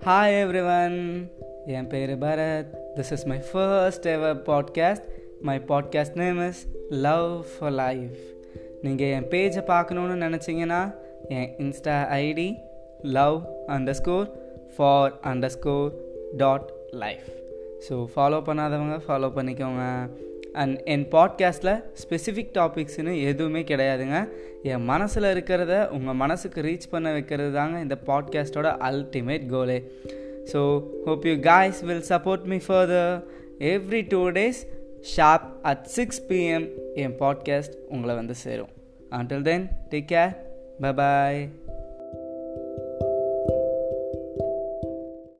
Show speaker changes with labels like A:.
A: hi every everyone என் பேர் Bharath this is my first ever podcast my podcast name is love for life நீங்கள் என் பேஜை பார்க்கணுன்னு நினச்சிங்கன்னா என் insta ID love under score for under score dot life so follow பண்ணாதவங்க follow பண்ணிக்கோங்க அண்ட் என் பாட்காஸ்ட்டில் ஸ்பெசிஃபிக் டாபிக்ஸ்னு எதுவுமே கிடையாதுங்க என் மனசில் இருக்கிறத உங்கள் மனசுக்கு ரீச் பண்ண வைக்கிறது தாங்க இந்த பாட்காஸ்ட்டோட அல்டிமேட் கோலே so hope you guys will support me further every two days sharp at six PM என் பாட்காஸ்ட் உங்களை வந்து சேரும் until then take care bye bye